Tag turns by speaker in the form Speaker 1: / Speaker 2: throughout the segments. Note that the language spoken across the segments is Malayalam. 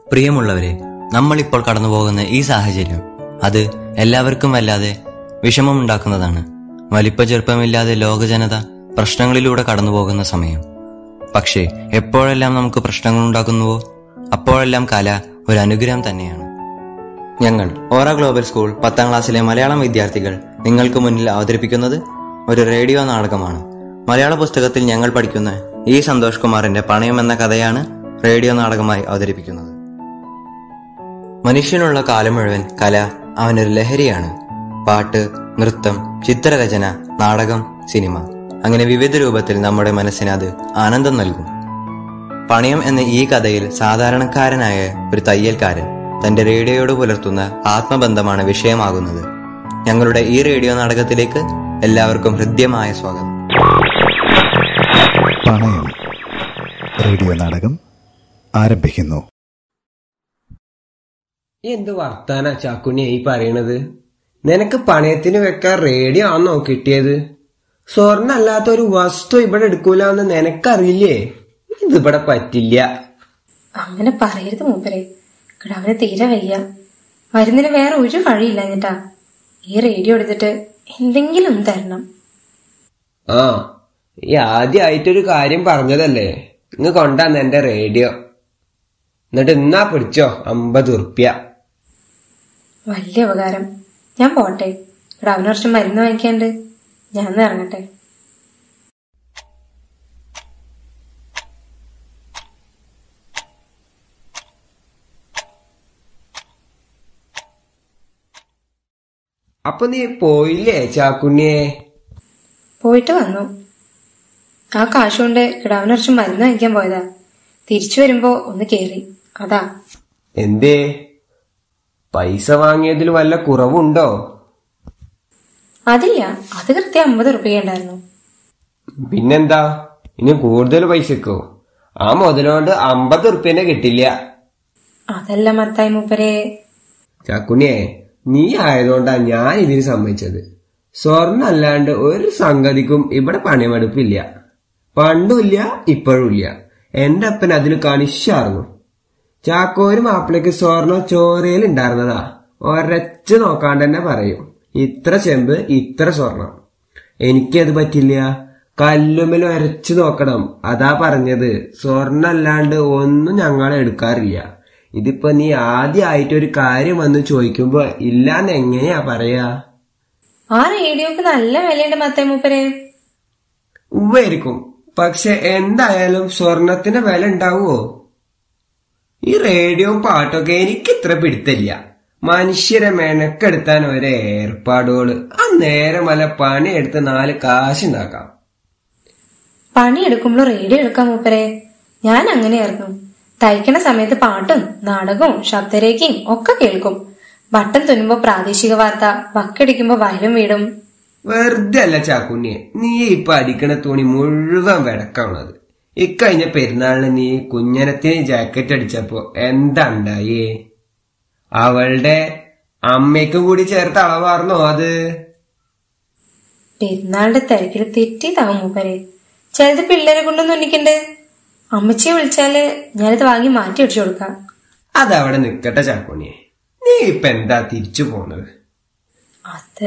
Speaker 1: പ്രിയമുള്ളവരെ നമ്മളിപ്പോൾ കടന്നുപോകുന്ന ഈ സാഹചര്യം അത് എല്ലാവർക്കും വല്ലാതെ വിഷമമുണ്ടാക്കുന്നതാണ് വലിപ്പ ചെറുപ്പമില്ലാതെ ലോകജനത പ്രശ്നങ്ങളിലൂടെ കടന്നുപോകുന്ന സമയം പക്ഷേ എപ്പോഴെല്ലാം നമുക്ക് പ്രശ്നങ്ങൾ ഉണ്ടാക്കുന്നുവോ അപ്പോഴെല്ലാം കല ഒരു അനുഗ്രഹം തന്നെയാണ് ഞങ്ങൾ ഓറ ഗ്ലോബൽ സ്കൂൾ പത്താം ക്ലാസ്സിലെ മലയാളം വിദ്യാർത്ഥികൾ നിങ്ങൾക്ക് മുന്നിൽ അവതരിപ്പിക്കുന്നത് ഒരു റേഡിയോ നാടകമാണ് മലയാള പുസ്തകത്തിൽ ഞങ്ങൾ പഠിക്കുന്ന ഈ സന്തോഷ് കുമാറിന്റെ പണയം എന്ന കഥയാണ് റേഡിയോ നാടകമായി അവതരിപ്പിക്കുന്നത് മനുഷ്യനുള്ള കാലം മുഴുവൻ കല അവനൊരു ലഹരിയാണ് പാട്ട് നൃത്തം ചിത്രരചന നാടകം സിനിമ അങ്ങനെ വിവിധ രൂപത്തിൽ നമ്മുടെ മനസ്സിന് അത് ആനന്ദം നൽകും പണയം എന്ന ഈ കഥയിൽ സാധാരണക്കാരനായ ഒരു തയ്യൽക്കാരൻ തന്റെ റേഡിയോയോട് പുലർത്തുന്ന ആത്മബന്ധമാണ് വിഷയമാകുന്നത് ഞങ്ങളുടെ ഈ റേഡിയോ നാടകത്തിലേക്ക് എല്ലാവർക്കും ഹൃദ്യമായ സ്വാഗതം
Speaker 2: പണയം റേഡിയോ നാടകം ആരംഭിക്കുന്നു
Speaker 3: എന്ത് വർത്താനാ ചാക്കുണ്ണി ഈ പറയണത് നിനക്ക് പണയത്തിന് വെക്കാൻ റേഡിയോ ആണോ കിട്ടിയത് സ്വർണ്ണല്ലാത്ത ഒരു വസ്തു ഇവിടെ എടുക്കൂലെന്ന് നിനക്കറിയില്ലേ ഇതിവിടെ പറ്റില്ല
Speaker 4: അങ്ങനെ പറയരുത് മൂപ്പരെ കിടാവിന് തീരെ വയ്യ മരുന്നിന് വേറെ ഒരു വഴിയില്ല എന്നിട്ടാ ഈ റേഡിയോ എടുത്തിട്ട് എന്തെങ്കിലും ഒന്ന് തരണം
Speaker 3: ആ ഈ ആദ്യമായിട്ടൊരു കാര്യം പറഞ്ഞതല്ലേ ഇങ്ങ് കൊണ്ടാന്ന് എന്റെ റേഡിയോ എന്നിട്ട് എന്നാ പിടിച്ചോ അമ്പത് ഉറുപ്യ
Speaker 4: വലിയ ഉപകാരം ഞാൻ പോട്ടെ കിടാവിന് കുറച്ച് മരുന്ന് വാങ്ങിക്കാണ്ട് ഞാൻ ഒന്ന് ഇറങ്ങട്ടെ
Speaker 3: അപ്പൊ നീ പോയില്ലേ ചാക്കുണ്ണിയെ
Speaker 4: പോയിട്ട് വന്നു ആ കാശ് കൊണ്ട് കിടാവിന് കുറച്ച് മരുന്ന് വാങ്ങിക്കാൻ പോയതാ തിരിച്ചു വരുമ്പോ ഒന്ന് കേറി അതാ
Speaker 3: എന്തേ പൈസ വാങ്ങിയതിൽ വല്ല കുറവുണ്ടോ
Speaker 4: അതില്ല അത് കൃത്യം അമ്പത് റുപ്യ ഉണ്ടായിരുന്നു
Speaker 3: പിന്നെന്താ ഇനി കൂടുതൽ പൈസക്കോ ആ മുതലോണ്ട് അമ്പത് ഉറുപ്പ്യനെ കിട്ടില്ല
Speaker 4: അതല്ല മത്തായി മൂപ്പരെ
Speaker 3: ചാക്കുണ്ണിയെ നീ ആയതുകൊണ്ടാ ഞാൻ ഇതിന് സമ്മതിച്ചത് സ്വർണ്ണ അല്ലാണ്ട് ഒരു സംഗതിക്കും ഇവിടെ പണിമെടുപ്പില്ല പണ്ടുമില്ല ഇപ്പോഴും ഇല്ല എന്റെ അപ്പൻ അതിന് കണിശാർന്നു ചാക്കോര് മാപ്പിളയ്ക്ക് സ്വർണം ചോരയിൽ ഉണ്ടായിരുന്നതാ ഒരച്ച് നോക്കാണ്ട് തന്നെ പറയും ഇത്ര ചെമ്പ് ഇത്ര സ്വർണം എനിക്കത് പറ്റില്ല കല്ലുമ്മൽ ഒരച്ചു നോക്കണം അതാ പറഞ്ഞത് സ്വർണ്ണ അല്ലാണ്ട് ഒന്നും ഞങ്ങൾ എടുക്കാറില്ല ഇതിപ്പോ നീ ആദ്യമായിട്ട് ഒരു കാര്യം വന്ന് ചോദിക്കുമ്പോ ഇല്ലാന്ന് എങ്ങനെയാ പറയാ
Speaker 4: ആ റേഡിയോക്ക് നല്ല വിലയുണ്ട് മത്തായി മൂപ്പരെ
Speaker 3: ഉവ്വായിരിക്കും പക്ഷെ എന്തായാലും സ്വർണത്തിന്റെ വില ഉണ്ടാവുമോ ഈ റേഡിയോയും പാട്ടൊക്കെ എനിക്ക് ഇത്ര പിടുത്തില്ല മനുഷ്യരെ മെനക്കെടുത്താൻ ഒരു ഏർപ്പാടുകള് ആ നേരം വല്ല പണിയെടുത്ത് നാല് കാശുണ്ടാക്കാം
Speaker 4: പണിയെടുക്കുമ്പോൾ റേഡിയോ എടുക്കാം മൂപ്പരെ ഞാൻ അങ്ങനെയായിരുന്നു തയ്ക്കണ സമയത്ത് പാട്ടും നാടകവും ശബ്ദരേഖയും ഒക്കെ കേൾക്കും ബട്ടൺ തുന്നുമ്പോ പ്രാദേശിക വാർത്ത വക്കടിക്കുമ്പോ വയലും വീടും
Speaker 3: വെറുതെ അല്ല ചാക്കുണ്ണിയെ നീ ഇപ്പൊ അടിക്കണ തുണി മുഴുവൻ വെടക്കാണത് ഇക്കഴിഞ്ഞ പെരുന്നാളിന് നീ കുഞ്ഞനത്തിന് ജാക്കറ്റ് അടിച്ചപ്പോ എന്താ ഉണ്ടായേ അവളുടെ അമ്മയ്ക്കും കൂടി ചേർത്ത് അളവാർന്നോ അത്
Speaker 4: പെരുന്നാളിന്റെ തിരക്കിൽ തെറ്റിയതാവും മൂപ്പരെ ചിലത് പിള്ളേരെ കൊണ്ടൊന്നും ഉണ്ണിക്കണ്ട് അമ്മച്ചിയെ വിളിച്ചാല് ഞാനിത് വാങ്ങി മാറ്റി അടിച്ചു കൊടുക്കാം
Speaker 3: അതവിടെ നിക്കട്ടെ ചാക്കുണ്ണിയെ നീ ഇപ്പൊ എന്താ തിരിച്ചു പോന്നത്
Speaker 4: അത്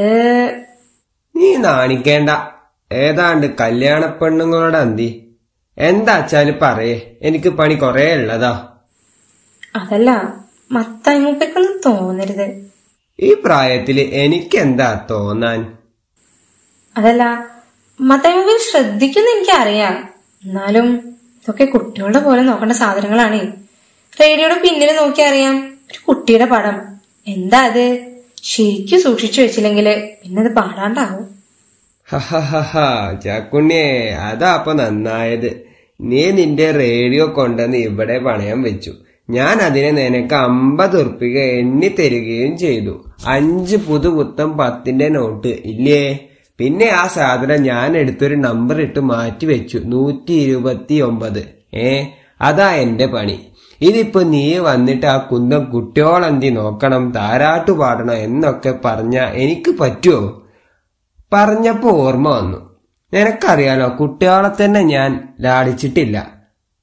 Speaker 3: നീ നാണിക്കേണ്ട ഏതാണ്ട് കല്യാണ പെണ്ണുങ്ങളുടെ അന്തി എന്താച്ചാല് പറയേ എനിക്ക് പണി കൊറേ ഉള്ളതാ
Speaker 4: അതല്ല മത്തായി മൂപ്പർക്കൊന്നും തോന്നരുത്
Speaker 3: ഈ പ്രായത്തില് എനിക്കെന്താ തോന്നാൻ
Speaker 4: അതല്ല മത്തായി മൂപ്പർ ശ്രദ്ധിക്കുന്ന എനിക്കറിയാം എന്നാലും ഇതൊക്കെ കുട്ടികളുടെ പോലെ നോക്കേണ്ട സാധനങ്ങളാണേ റേഡിയോയുടെ പിന്നിൽ നോക്കി അറിയാം ഒരു കുട്ടിയുടെ പടം എന്താ അത് ശരിക്കും സൂക്ഷിച്ചു വെച്ചില്ലെങ്കില് പിന്നെ അത് പാടാണ്ടാവും
Speaker 3: ഹഹഹഹ ചാക്കുണ്ണിയെ അതാ അപ്പൊ നന്നായത് നീ നിന്റെ റേഡിയോ കൊണ്ടുവന്ന് ഇവിടെ പണയം വെച്ചു ഞാൻ അതിനെ നിനക്ക് അമ്പത് ഉറുപ്പിക എണ്ണി തരികയും ചെയ്തു അഞ്ച് പുതുപുത്തം പത്തിന്റെ നോട്ട് ഇല്ലേ പിന്നെ ആ സാധനം ഞാൻ എടുത്തൊരു നമ്പർ ഇട്ട് മാറ്റി വെച്ചു നൂറ്റി ഇരുപത്തി ഒമ്പത് ഏ അതാ എന്റെ പണി ഇതിപ്പോ നീ വന്നിട്ട് ആ കുന്തം കുട്ടിയോളന്തി നോക്കണം താരാട്ടു പാടണം എന്നൊക്കെ പറഞ്ഞ എനിക്ക് പറ്റുമോ പറഞ്ഞപ്പോ ഓർമ്മ വന്നു നിനക്കറിയാലോ കുട്ടികളെ തന്നെ ഞാൻ ലാളിച്ചിട്ടില്ല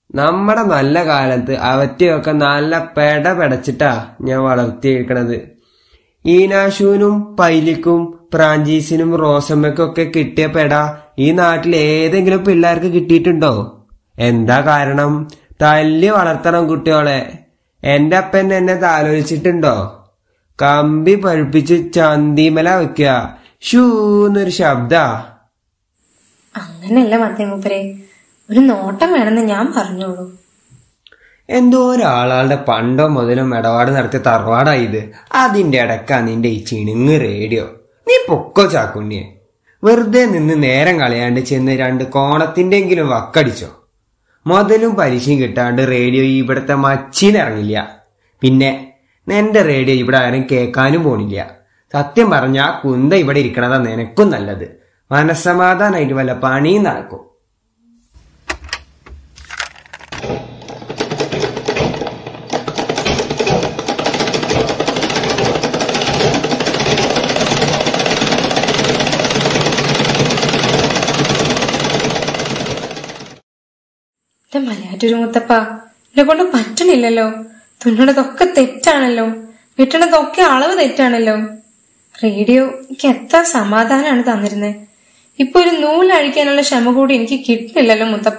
Speaker 3: നമ്മുടെ നല്ല കാലത്ത് അവറ്റയൊക്കെ നല്ല പെട പെടച്ചിട്ടാ ഞാൻ വളർത്തിയിരിക്കണത് ഈനാശുവിനും പൈലിക്കും പ്രാഞ്ചീസിനും റോസമ്മയ്ക്കൊക്കെ കിട്ടിയ പെട ഈ നാട്ടിൽ ഏതെങ്കിലും പിള്ളേർക്ക് കിട്ടിയിട്ടുണ്ടോ എന്താ കാരണം തല്ലി വളർത്തണം കുട്ടികളെ എന്റെ അപ്പൻ എന്നെ താലോചിച്ചിട്ടുണ്ടോ കമ്പി പഴുപ്പിച്ച് ചന്തിമല വെക്കുക ഷൂന്നൊരു ശബ്ദാ
Speaker 4: അങ്ങനെയല്ല മത്തേ മൂപ്പരെ ഒരു നോട്ടം വേണമെന്ന് ഞാൻ പറഞ്ഞോളൂ
Speaker 3: എന്തോ ഒരാളാളുടെ പണ്ടോ മുതലോ ഇടപാട് നടത്തിയ തറവാടാ ഇത് അതിന്റെ ഇടക്കാ നിന്റെ ഈ ചിണുങ്ങ് റേഡിയോ നീ പൊക്കോ ചാക്കുണ്ണിയെ വെറുതെ നിന്ന് നേരം കളയാണ്ട് ചെന്ന് രണ്ട് കോണത്തിന്റെങ്കിലും വക്കടിച്ചോ മുതലും പലിശയും കിട്ടാണ്ട് റേഡിയോ ഇവിടുത്തെ മച്ചിലിറങ്ങില്ല പിന്നെ നിന്റെ റേഡിയോ ഇവിടെ ആരും കേൾക്കാനും പോണില്ല സത്യം പറഞ്ഞ ആ കുന്ത ഇവിടെ ഇരിക്കണതാ നിനക്കും നല്ലത് മനസ്സമാധാനായിട്ട് വല്ല പണിയും നടക്കും
Speaker 4: എന്റെ മലയാറ്റൊരു മുത്തപ്പ എന്നെ കൊണ്ട് പറ്റണില്ലല്ലോ തുന്നണതൊക്കെ തെറ്റാണല്ലോ വെട്ടണതൊക്കെ അളവ് തെറ്റാണല്ലോ റേഡിയോ എനിക്ക് എത്ര സമാധാനമാണ് തന്നിരുന്നത് ഇപ്പൊ ഒരു നൂലഴിക്കാനുള്ള ക്ഷമ കൂടി എനിക്ക് കിട്ടുന്നില്ലല്ലോ മുത്തപ്പ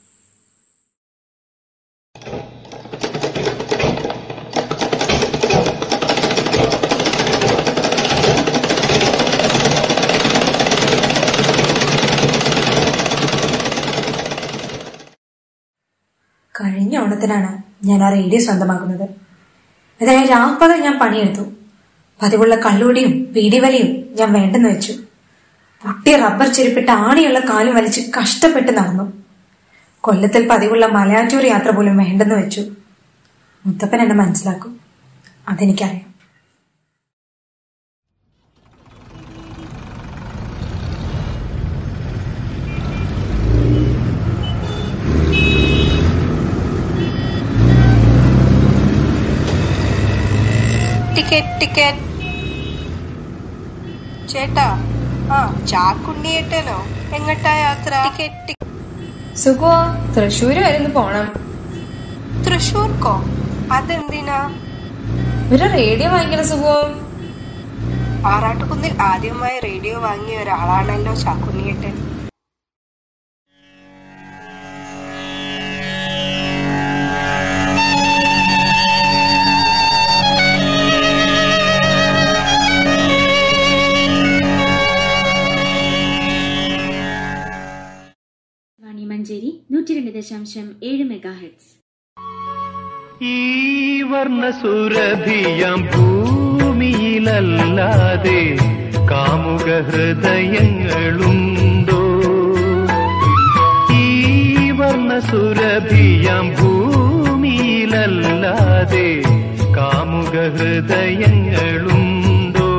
Speaker 4: കഴിഞ്ഞ ഓണത്തിനാണ് ഞാൻ ആ റേഡിയോ സ്വന്തമാക്കുന്നത് അതിനായി രാപ്പകൽ ഞാൻ പണിയെടുത്തു പതിവുള്ള കള്ളുടിയും പീടിവലിയും ഞാൻ വേണ്ടെന്ന് വെച്ചു പൊട്ടിയ റബ്ബർ ചെരുപ്പിട്ട് ആണിയുള്ള കാലും വലിച്ച് കഷ്ടപ്പെട്ട് നടന്നു കൊല്ലത്തിൽ പതിവുള്ള മലയാറ്റൂർ യാത്ര പോലും വേണ്ടെന്ന് വെച്ചു മുത്തപ്പൻ എന്നെ മനസ്സിലാക്കും അതെനിക്കറിയാം
Speaker 5: ടിക്കറ്റ് ടിക്കറ്റ് ചേട്ടാ ആ ചാക്കുണ്ണിയേട്ടനോ എങ്ങട്ടാ യാത്ര ടിക്കറ്റ്
Speaker 4: സുഖോ തൃശ്ശൂര് വരെ ഒന്ന് പോണം
Speaker 5: തൃശ്ശൂർക്കോ അതെന്തിനാ
Speaker 4: ഒരു റേഡിയോ വാങ്ങിക്കണം സുഖോ
Speaker 5: ആറാട്ടുകുന്നിൽ ആദ്യമായി റേഡിയോ വാങ്ങിയ ഒരാളാണല്ലോ ചാക്കുണ്ണിയേട്ടൻ
Speaker 6: വാണി മഞ്ചേരി നൂറ്റി രണ്ട് ദശാംശം ഏഴ് മെഗാ ഹെഡ്സ്
Speaker 7: ഈ വർണ്ണസുരഭിയാം ഭൂമിയിലല്ലാതെ കാമുക ഹൃദയങ്ങളുണ്ടോ ഈ വർണ്ണസുരഭിയാം ഭൂമിയിലല്ലാതെ കാമുക ഹൃദയങ്ങളുണ്ടോ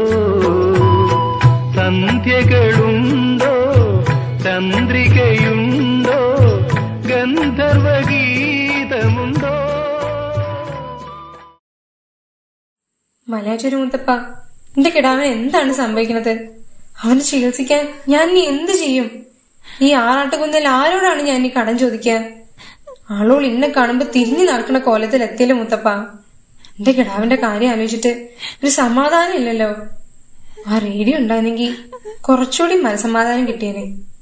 Speaker 7: സന്ധ്യകളുണ്ടോ ചന്ദ്രികയുണ്ടോ ഗന്ധർവഗീതമുണ്ടോ
Speaker 4: മലയാറ്റൂര് മുത്തപ്പ എന്റെ കിടാവിന് എന്താണ് സംഭവിക്കുന്നത് അവനെ ചികിത്സിക്കാൻ ഞാൻ ഇനി എന്ത് ചെയ്യും ഈ ആറാട്ടുകുന്നിൽ ആരോടാണ് ഞാൻ ഈ കടം ചോദിക്കുക ആളോൾ ഇന്നെ കാണുമ്പോ തിരിഞ്ഞു നടക്കുന്ന കോലത്തിൽ എത്തിയല്ലോ മുത്തപ്പ എന്റെ കിടാവിന്റെ കാര്യം ആലോചിച്ചിട്ട് ഒരു സമാധാനം ഇല്ലല്ലോ ആ റേഡിയോ ഉണ്ടായിരുന്നെങ്കിൽ കുറച്ചുകൂടി മനസമാധാനം കിട്ടിയേനെ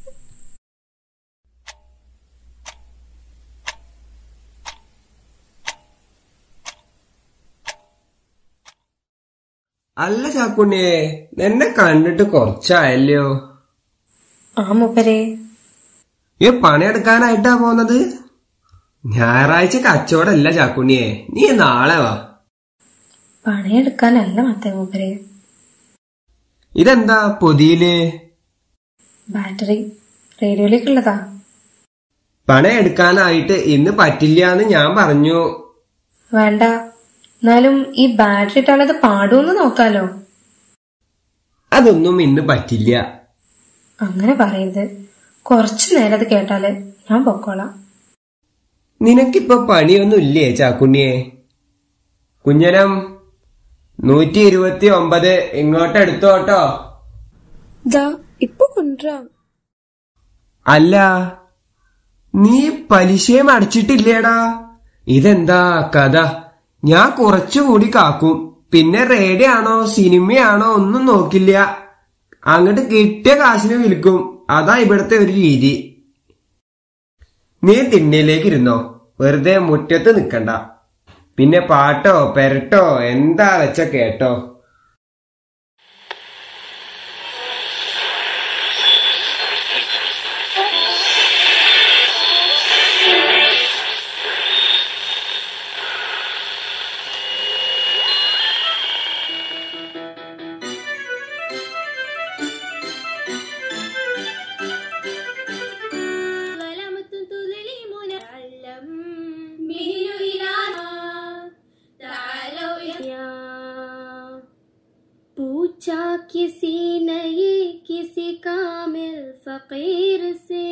Speaker 3: അല്ല ചാക്കുണ്ണിയെ എന്നെ കണ്ടിട്ട് കുറച്ചായല്ലോ
Speaker 4: ആ മൂപ്പരെ
Speaker 3: ഈ പണിയെടുക്കാനായിട്ടാ പോന്നത് ഞായറാഴ്ച കച്ചവടമല്ല ചാക്കുണ്ണിയെ നീ നാളെ വാ
Speaker 4: പണിയെടുക്കാനല്ല മത്തേ മൂപ്പരെ
Speaker 3: ഇതെന്താ പൊതിയില്
Speaker 4: ബാറ്ററി റേഡിയോയിലേക്കുള്ളതാ
Speaker 3: പണിയെടുക്കാനായിട്ട് ഇന്ന് പറ്റില്ല എന്ന് ഞാൻ പറഞ്ഞു
Speaker 4: വേണ്ട എന്നാലും ഈ ബാറ്ററി ഇട്ടാലത് പാടുമെന്ന് നോക്കാലോ
Speaker 3: അതൊന്നും ഇന്ന് പറ്റില്ല
Speaker 4: അങ്ങനെ പറയരുത് കുറച്ചു നേരം അത് കേട്ടാല് ഞാൻ പൊക്കോളാം
Speaker 3: നിനക്കിപ്പോ പണിയൊന്നും ഇല്ലേ ചാക്കുണ്ണിയെ കുഞ്ഞനം നൂറ്റി ഇരുപത്തി ഒമ്പത് ഇങ്ങോട്ട് എടുത്തോട്ടോ
Speaker 8: ദാ ഇപ്പൊ കൊണ്ടുവരാം
Speaker 3: അല്ല നീ പലിശയും അടച്ചിട്ടില്ലേടാ ഇതെന്താ കഥ ഞാൻ കുറച്ചുകൂടി കാക്കും പിന്നെ റേഡിയോ ആണോ സിനിമയാണോ ഒന്നും നോക്കില്ല അങ്ങോട്ട് കിട്ടിയ കാശിന് വിൽക്കും അതാ ഇവിടുത്തെ ഒരു രീതി നീ തിണ്ണയിലേക്ക് ഇരുന്നോ വെറുതെ മുറ്റത്ത് നിക്കണ്ട പിന്നെ പാട്ടോ പെരട്ടോ എന്താ വെച്ച കേട്ടോ
Speaker 6: ظلمت تظلم نعلم به إلها تعالوا يا पूछा किसी ने ये किसी कामिल फकीर से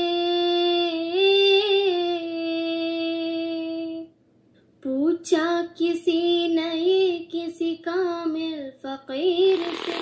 Speaker 6: पूछा किसी ने ये किसी कामिल फकीर से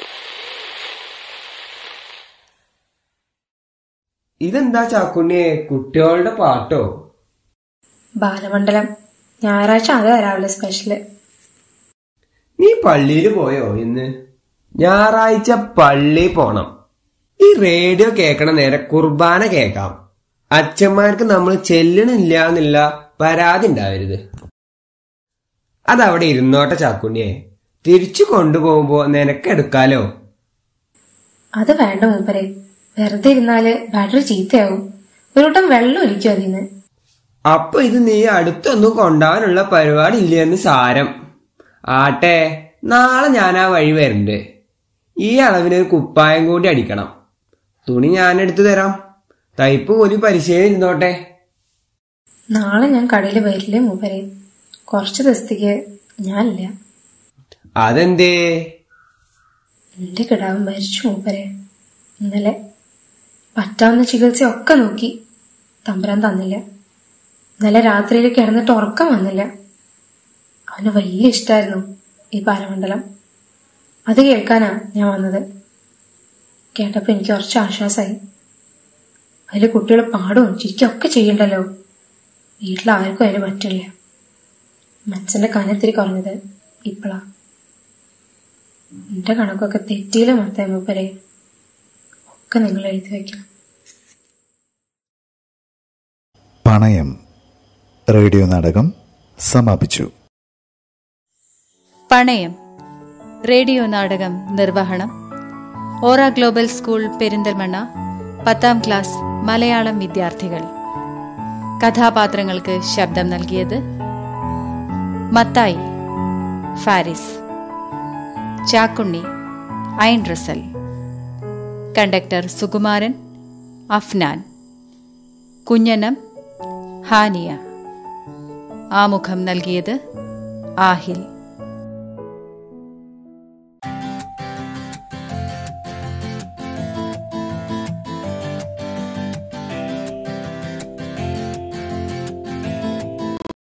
Speaker 3: ഇതെന്താ ചാക്കുണ്ണിയെ കുട്ടികളുടെ പാട്ടോ
Speaker 4: ബാലമണ്ഡലം ഞായറാഴ്ച അത് രാവിലെ സ്പെഷ്യല്
Speaker 3: നീ പള്ളിയിൽ പോയോ ഇന്ന് ഞായറാഴ്ച പള്ളി പോണം ഈ റേഡിയോ കേൾക്കണ നേരെ കുർബാന കേൾക്കാം അച്ഛന്മാർക്ക് നമ്മൾ ചെല്ലണില്ല എന്നുള്ള പരാതി ഉണ്ടാവരുത് അതവിടെ ഇരുന്നോട്ടെ ചാക്കുണ്ണിയെ തിരിച്ചു കൊണ്ടുപോകുമ്പോ നിനക്കെടുക്കാലോ
Speaker 4: അത് വേണ്ട മൂപ്പരെ വെറുതെ ഇരുന്നാല് ബാറ്ററി ചീത്തയാവും ഒരു വട്ടം വെള്ളം ഒലിക്കും അതിന്ന്
Speaker 3: അപ്പൊ ഇത് നീ അടുത്തൊന്നും കൊണ്ടുപോകാനുള്ള പരിപാടി ഇല്ലെന്ന് സാരം ആട്ടെ നാളെ ഞാൻ ആ വഴി വരണ്ട് ഈ അളവിനൊരു കുപ്പായം കൂടി അടിക്കണം തുണി ഞാൻ എടുത്തു തരാം തയ്പ്പ് കൂലി പരിശീലനം ഇരുന്നോട്ടെ
Speaker 4: നാളെ ഞാൻ കടയിൽ വരില്ലേ മൂപ്പരെ കുറച്ച് ദിവസത്തേക്ക് ഞാനില്ല
Speaker 3: അതെന്തേ
Speaker 4: എന്റെ കിടാവ് മരിച്ചു മൂപ്പരെ ഇന്നലെ പറ്റാവുന്ന ചികിത്സയൊക്കെ നോക്കി തമ്പുരാൻ തന്നില്ല ഇന്നലെ രാത്രിയിൽ കിടന്നിട്ട് ഉറക്കം വന്നില്ല അവന് വലിയ ഇഷ്ടമായിരുന്നു ഈ ബാലമണ്ഡലം അത് കേൾക്കാനാ ഞാൻ വന്നത് കേട്ടപ്പോ എനിക്ക് കുറച്ച് ആശ്വാസമായി അതിൽ കുട്ടികൾ പാടും ചിരിക്കൊക്കെ ചെയ്യണ്ടല്ലോ വീട്ടിൽ ആർക്കും അതിന് പറ്റില്ല മനസ്സിന്റെ കനത്തിരി കുറഞ്ഞത് ഇപ്പോഴാ എന്റെ കണക്കൊക്കെ തെറ്റിയില്ല മൊത്തം മൂപ്പരെ ഒക്കെ നിങ്ങൾ എഴുതി വയ്ക്കണം
Speaker 2: പണയം റേഡിയോ നാടകം സമാപിച്ചു
Speaker 8: പണയം റേഡിയോ നാടകം നിർവഹണം ഓറ ഗ്ലോബൽ സ്കൂൾ പെരിന്തൽമണ്ണ പത്താം ക്ലാസ് മലയാളം വിദ്യാർത്ഥികൾ കഥാപാത്രങ്ങൾക്ക് ശബ്ദം നൽകിയത് മത്തായി ഫാരിസ് ചാക്കുണ്ണി ഐൻ റസൽ കണ്ടക്ടർ സുകുമാരൻ അഫ്നാൻ കുഞ്ഞനം ഹാനിയ ആമുഖം നൽകിയത് ആഹിൽ